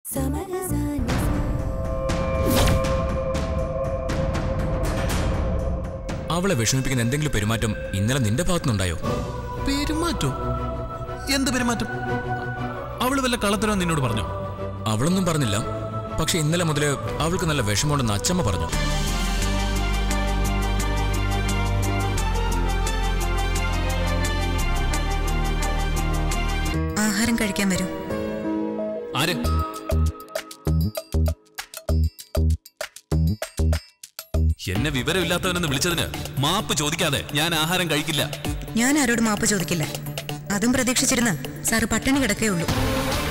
അവളെ വിഷമിപ്പിക്കുന്ന എന്തെങ്കിലും പെരുമാറ്റം ഇന്നലെ നിന്റെ ഭാഗത്തുനിന്നുണ്ടായോ പെരുമാറ്റോ എന്ത് പെരുമാറ്റം അവള് വല്ല കള്ളത്തരോ നിന്നോട് പറഞ്ഞോ അവളൊന്നും പറഞ്ഞില്ല പക്ഷെ ഇന്നലെ മുതൽ അവൾക്ക് നല്ല വിഷമമുണ്ടെന്ന് അച്ചമ്മ പറഞ്ഞു ആഹാരം കഴിക്കാൻ വരൂ ആര് എന്നെ വിവരമില്ലാത്തവനെന്ന് വിളിച്ചതിന് മാപ്പ് ചോദിക്കാതെ ഞാൻ ആഹാരം കഴിക്കില്ല ഞാൻ ആരോട് മാപ്പ് ചോദിക്കില്ല അതും പ്രതീക്ഷിച്ചിരുന്ന സാറ് പട്ടിണി കിടക്കേ ഉള്ളൂ